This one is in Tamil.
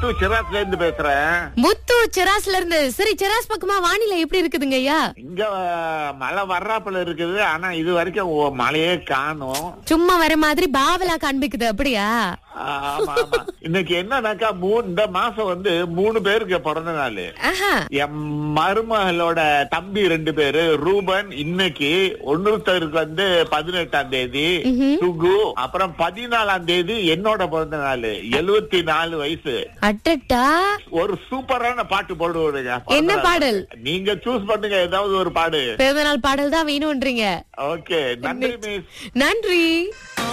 முத்து சிராஸ்ல இருந்து பேசுறேன் முத்து செராஸ்ல இருந்து சரி செராஸ் பக்கமா வானிலை எப்படி இருக்குதுங்க ஐயா இங்க அஹ், மழை வர்றாப்புல இருக்குது ஆனா இது வரைக்கும் ஒ- மழையே காணும் சும்மா வர மாதிரி பாவலா காண்பிக்குது அப்படியா ஆமா ஆமா இன்னைக்கு என்னன்னாக்கா மூணு இந்த மாசம் வந்து மூணு பேருக்கு பிறந்த நாள் ஆஹா என் மருமகளோட தம்பி ரெண்டு பேரு ரூபன் இன்னைக்கு ஒன்னொருத்தருக்கு வந்து பதினெட்டாம் தேதி சுகு அப்புறம் பதினாலாம் தேதி என்னோட பிறந்த நாள் எழுவத்தி நாலு வயசு அட்டட்டா ஒரு சூப்பரான பாட்டு போட்டு விடுங்க என்ன பாடல்? நீங்க சூஸ் பண்ணுங்க ஏதாவது ஒரு பாடு பிறந்தநாள் பாடல் தான் வேணும்ன்றீங்க ஓகே நன்றி மிஸ் நன்றி